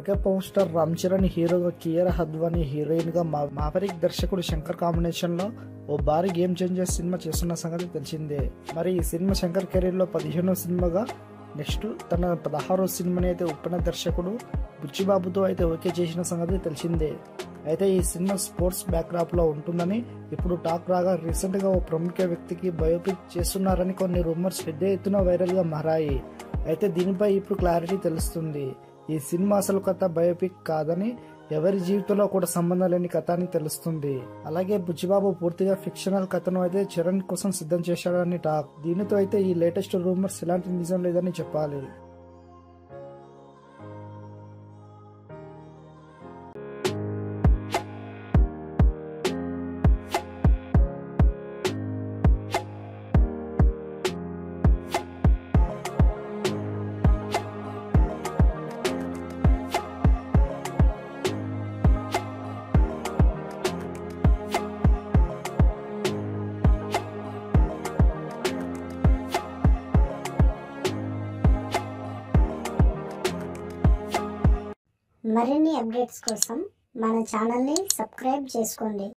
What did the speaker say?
mega power star Ram Charan హీరోగా Kiara హద్వాని heroine గా మా- మావరిక్ దర్శకుడు శంకర్ కాంబినేషన్ లో ఓ భారీ గేమ్ చేంజర్ సినిమా చేస్తున్న సంగతి తెలిసిందే మరి ఈ సినిమా శంకర్ కెరీర్ లో పదిహేనో సినిమాగా నెక్స్ట్ తన పదహారో సినిమాని అయితే ఉప్పిన దర్శకుడు బుచ్చిబాబుతో అయితే ఓకే చేసిన సంగతి తెలిసిందే అయితే ఈ సినిమా స్పోర్ట్స్ బ్యాక్డ్రాప్ లో ఉంటుందని ఇప్పుడు టాక్ రాగా రీసెంట్ గా ఓ ప్రముఖ వ్యక్తికి బయోపిక్ చేస్తున్నారని కొన్ని రూమర్స్ పెద్ద ఎత్తున వైరల్ గా మారాయి అయితే దీనిపై ఇప్పుడు క్లారిటీ తెలుస్తుంది ఈ సినిమా అసలు కథ బయోపిక్ కాదని ఎవరి జీవితంలో కూడా సంబంధం లేని కథ అని తెలుస్తుంది అలాగే బుచ్చిబాబు పూర్తిగా ఫిక్షనల్ కథను అయితే చరణ్ కోసం సిద్ధం చేశాడని టాక్ దీనితో అయితే ఈ లేటెస్ట్ రూమర్స్ ఎలాంటి నిజం లేదని చెప్పాలి మరిన్ని అప్డేట్స్ కోసం మన ఛానల్ని సబ్స్క్రైబ్ చేసుకోండి